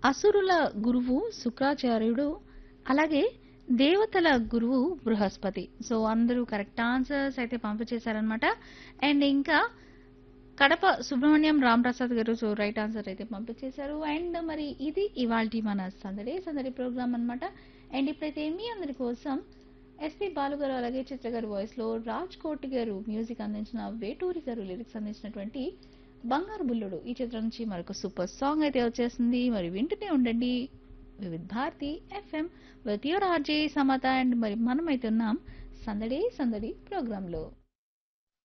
అసురుల గురువు శుక్రాచార్యుడు అలాగే దేవతల గురువు బృహస్పతి సో అందరూ కరెక్ట్ ఆన్సర్స్ అయితే పంపించేశారనమాట అండ్ ఇంకా కడప సుబ్రహ్మణ్యం రామ్ ప్రసాద్ గారు సో రైట్ ఆన్సర్ అయితే పంపించేశారు అండ్ మరి ఇది ఇవాల్టి మన సందడి సందడి ప్రోగ్రామ్ అన్నమాట అండ్ ఇప్పుడైతే మీ అందరి కోసం ఎస్పి బాలు గారు అలాగే చిత్ర గారు వాయిస్ లో రాజ్ కోటి గారు మ్యూజిక్ అందించిన వేటూరి గారు లిరిక్స్ అందించినటువంటి బంగారు బుల్లుడు ఈ చిత్రం నుంచి మరొక సూపర్ సాంగ్ అయితే వచ్చేసింది మరి వింటూనే ఉండండి Vividh Bharati FM with your RJ Samata and మరి మనమైతే ఉన్నాం సందడి సందడి ప్రోగ్రామ్ లో